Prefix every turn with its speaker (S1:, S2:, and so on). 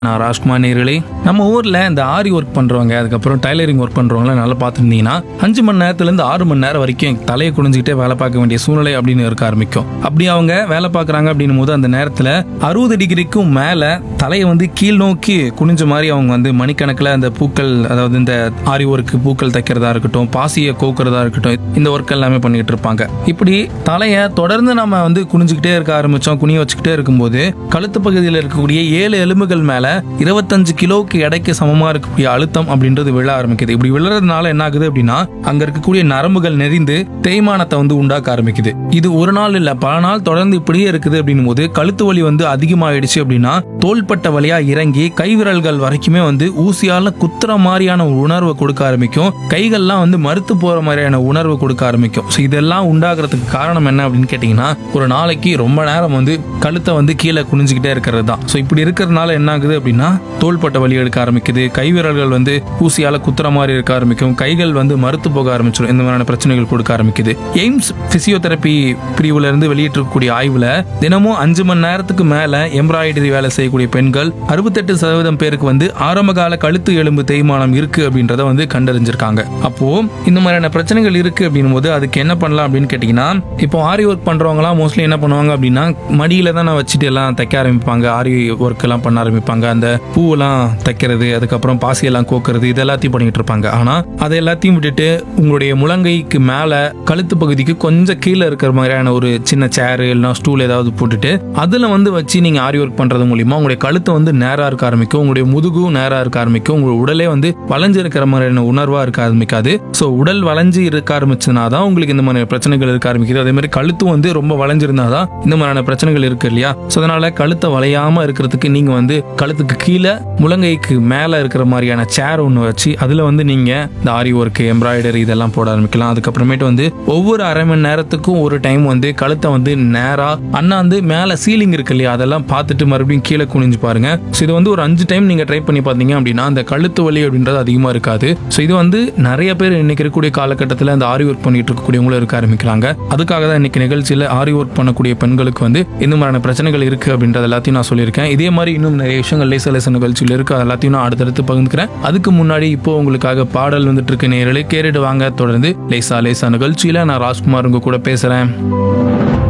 S1: நான் ராஜ்குமார் நேர்களே நம்ம ஊர்ல இந்த ஆரி ஒர்க் பண்றவங்க அதுக்கப்புறம் டைலரிங் ஒர்க் பண்றவங்க நல்லா பார்த்துருந்தீங்கன்னா அஞ்சு மணி நேரத்துல இருந்து ஆறு மணி நேரம் வரைக்கும் தலையை குனிஞ்சுக்கிட்டே வேலை பார்க்க வேண்டிய சூழ்நிலை அப்படின்னு இருக்க ஆரம்பிக்கும் அப்படி அவங்க வேலை பார்க்கறாங்க அப்படின்னும் போது அந்த நேரத்துல அறுபது டிகிரிக்கும் மேல தலையை வந்து கீழ் நோக்கி குனிஞ்ச மாதிரி அவங்க வந்து மணிக்கணக்கில் அந்த பூக்கள் அதாவது இந்த ஆரி ஒர்க்கு பூக்கள் தைக்கிறதா இருக்கட்டும் பாசியை கோக்குறதா இருக்கட்டும் இந்த ஒர்க் எல்லாமே பண்ணிட்டு இருப்பாங்க இப்படி தலையை தொடர்ந்து நம்ம வந்து குனிஞ்சுக்கிட்டே இருக்க ஆரம்பிச்சோம் குனிய வச்சுக்கிட்டே இருக்கும்போது கழுத்து பகுதியில் இருக்கக்கூடிய ஏழு எலும்புகள் மேல இருபத்தஞ்சு கிலோவுக்கு எடைக்கு சமமா இருக்கக்கூடிய அழுத்தம் அப்படின்றது விழ ஆரம்பிக்குது இப்படி விழுறதுனால என்ன ஆகுது அப்படின்னா அங்க இருக்கக்கூடிய நரம்புகள் நெறிந்து தேய்மானத்தை வந்து உண்டாக்க ஆரம்பிக்குது இது ஒரு நாள் இல்ல பல நாள் தொடர்ந்து இப்படியே இருக்குது அப்படின்னும் போது கழுத்து வலி வந்து அதிகமாயிடுச்சு அப்படின்னா தோள்பட்ட வழியா இறங்கி கைவிரல்கள் வரைக்குமே வந்து ஊசியால குத்துற மாதிரியான ஒரு உணர்வை கொடுக்க ஆரம்பிக்கும் கைகள்லாம் வந்து மறுத்து போற மாதிரியான உணர்வு கொடுக்க ஆரம்பிக்கும் ஸோ இதெல்லாம் உண்டாகிறதுக்கு காரணம் என்ன அப்படின்னு கேட்டிங்கன்னா ஒரு நாளைக்கு ரொம்ப நேரம் வந்து கழுத்தை வந்து கீழே குனிஞ்சுக்கிட்டே இருக்கிறது தான் ஸோ இப்படி இருக்கிறதுனால என்ன ஆகுது அப்படின்னா தோள்பட்ட வலி எடுக்க ஆரம்பிக்குது கைவிரல்கள் வந்து ஊசியால குத்துற மாதிரி இருக்க ஆரம்பிக்கும் கைகள் வந்து மறுத்து போக ஆரம்பிச்சிடும் இந்த மாதிரியான பிரச்சனைகள் கொடுக்க ஆரம்பிக்குது எய்ம்ஸ் பிசியோதெரப்பி பிரிவுல இருந்து வெளியிட்டிருக்கக்கூடிய ஆய்வுல தினமும் அஞ்சு மணி நேரத்துக்கு மேல எம்ப்ராய்டரி வேலை செய்யக்கூடிய பெண்கள் அறுபத்தெட்டு சதவீதம் பேருக்கு வந்து ஆரம்பகால கழுத்து எலும்பு தேய்மானம் இருக்கு அப்படின்றத வந்து கண்டறிஞ்சிருக்காங்க அப்போ இந்த மாதிரியான பிரச்சனைகள் இருக்கு அப்படின்னும் போது அதுக்கு என்ன பண்ணலாம் அப்படின்னு கேட்டீங்கன்னா இப்போ ஆரி ஒர்க் பண்றவங்கலாம் மோஸ்ட்லி என்ன பண்ணுவாங்க அப்படின்னா மடியில தான் வச்சுட்டு எல்லாம் தைக்க ஆரம்பிப்பாங்க ஆரி ஒர்க் எல்லாம் பண்ண ஆரம்பிப்பாங்க அந்த பூவெல்லாம் தைக்கிறது அதுக்கப்புறம் பாசியெல்லாம் கோக்கிறது இது எல்லாத்தையும் பண்ணிட்டு இருப்பாங்க ஆனா அதை எல்லாத்தையும் விட்டுட்டு உங்களுடைய முழங்கைக்கு மேல கழுத்து பகுதிக்கு கொஞ்சம் கீழே இருக்கிற மாதிரியான ஒரு சின்ன சேர் இல்லைனா ஸ்டூல் ஏதாவது போட்டுட்டு அதுல வந்து வச்சு நீங்க ஆரி ஒர்க் பண்றது மூலியமா உங்களுடைய கழுத்து வந்து நேரா இருக்க ஆரம்பிக்கும் உங்களுடைய முதுகும் நேரா இருக்க ஆரம்பிக்கும் உங்க உடலே வந்து வளைஞ்சு இருக்கிற மாதிரியான உணர்வா இருக்க ஆரம்பிக்காது ஸோ உடல் வளைஞ்சு இருக்க ஆரம்பிச்சதுனா தான் உங்களுக்கு இந்த மாதிரி பிரச்சனைகள் இருக்க ஆரம்பிக்குது அதே மாதிரி கழுத்தும் வந்து ரொம்ப வளைஞ்சிருந்தாதான் இந்த மாதிரியான பிரச்சனைகள் இருக்கு இல்லையா ஸோ அதனால கழுத்தை வளையாம இருக்கிறதுக்கு நீங்க வந்து கழுத்துக்கு கீழே முழங்கைக்கு மேல இருக்கிற மாதிரியான சேர் ஒன்று வச்சு அதுல வந்து நீங்க இந்த ஆரி ஒர்க் எம்ப்ராய்டரி இதெல்லாம் போட ஆரம்பிக்கலாம் அதுக்கப்புறமேட்டு வந்து ஒவ்வொரு அரை மணி நேரத்துக்கும் ஒரு டைம் வந்து கழுத்தை வந்து நேரா அண்ணாந்து மேல சீலிங் இருக்கு இல்லையா அதெல்லாம் பார்த்துட்டு மறுபடியும் கீழே குனிஞ்சு பாருங்க ஸோ இது வந்து ஒரு அஞ்சு டைம் நீங்க ட்ரை பண்ணி பார்த்தீங்க அப்படின்னா அந்த கழுத்து வலி அப்படின்றது அதிகமா இருக்காது ஸோ இது வந்து நிறைய பேர் இன்னைக்கு இருக்கக்கூடிய காலகட்டத்தில் அந்த ஆரி ஒர்க் பண்ணிட்டு இருக்கக்கூடியவங்களும் இருக்க ஆரம்பிக்கிறாங்க அதுக்காக தான் இன்னைக்கு நிகழ்ச்சியில் ஆரி ஒர்க் பண்ணக்கூடிய பெண்களுக்கு வந்து இந்த மாதிரியான பிரச்சனைகள் இருக்கு அப்படின்றது எல்லாத்தையும் நான் சொல்லியிருக்கேன் இதே மாதிரி இன்னும் நிறைய விஷயங்கள் லேச லேச நிகழ்ச்சியில் இருக்கு அது எல்லாத்தையும் நான் அடுத்தடுத்து பகிர்ந்துக்கிறேன் அதுக்கு முன்னாடி இப்போ உங்களுக்காக பாடல் வந்துட்டு இருக்க நேரலை கேட்டுட்டு வாங்க தொடர்ந்து லேசா லேசா நிகழ்ச்சியில நான் ராஜ்குமார் உங்க கூட பேசுறேன்